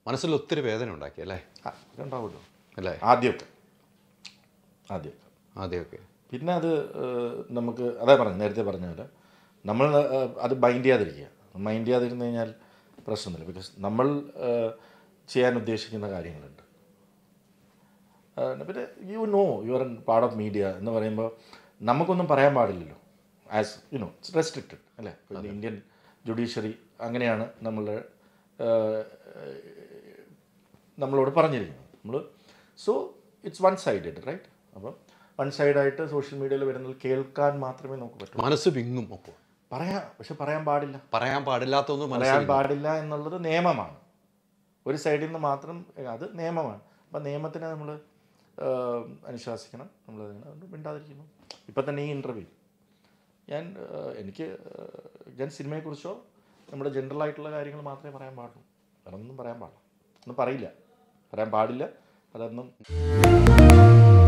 മനസ്സിൽ ഒത്തിരി വേദന ഉണ്ടാക്കി അല്ലേ ആ, ഒക്കെ ഉണ്ടാവുമല്ലോ അല്ലേ ആദ്യമൊക്കെ ആദ്യമൊക്കെ ആദ്യമൊക്കെ പിന്നെ അത് ഏഹ്, നമുക്ക് അതാ പറഞ്ഞു നേരത്തെ പറഞ്ഞ പോലെ നമ്മൾ ഏഹ്, അത് മൈൻഡ് ചെയ്യാതിരിക്കുക മൈൻഡ് ചെയ്യാതിരുന്നു കഴിഞ്ഞാൽ പ്രശ്നമില്ല ബിക്കോസ് നമ്മൾ ഏഹ്, ചെയ്യാൻ ഉദ്ദേശിക്കുന്ന കാര്യങ്ങളുണ്ട് ഏഹ്, പിന്നെ you know you are part of media എന്ന് പറയുമ്പോൾ നമുക്കൊന്നും പറയാൻ പാടില്ലല്ലോ as you know it's restricted അല്ലേ ഇപ്പോൾ ഇന്ത്യൻ ജുഡീഷ്യറി അങ്ങനെയാണ് നമ്മളുടെ ഏഹ്, നമ്മളോട് പറഞ്ഞിരിക്കുന്നത് നമ്മൾ so it's one sided right അപ്പം വൺ സൈഡായിട്ട് സോഷ്യൽ മീഡിയയിൽ വരുന്നത് കേൾക്കാൻ മാത്രമേ നമുക്ക് പറ്റൂ മനസ്സ് വിങ്ങും അപ്പോൾ പറയാം പക്ഷെ പറയാൻ പാടില്ല പറയാൻ പാടില്ലാത്തൊന്നും പറയാൻ മനസ്സിൽ പാടില്ല എന്നുള്ളത് നിയമമാണ് ഒരു സൈഡിൽ നിന്ന് മാത്രം അത് നിയമമാണ് അപ്പം നിയമത്തിനെ നമ്മൾ അനുശാസിക്കണം നമ്മൾ അതുകൊണ്ട് മിണ്ടാതിരിക്കുന്നു ഇപ്പം തന്നെ ഈ ഇൻ്റർവ്യൂ ഞാൻ ഏഹ്, എനിക്ക് ഏഹ്, ഞാൻ സിനിമയെക്കുറിച്ചോ നമ്മുടെ ജനറൽ ആയിട്ടുള്ള കാര്യങ്ങൾ മാത്രമേ പറയാൻ പാടുള്ളൂ വേറെ ഒന്നും പറയാൻ പാടില്ല ഒന്നും പറയില്ല പറയാൻ പാടില്ല അതൊന്നും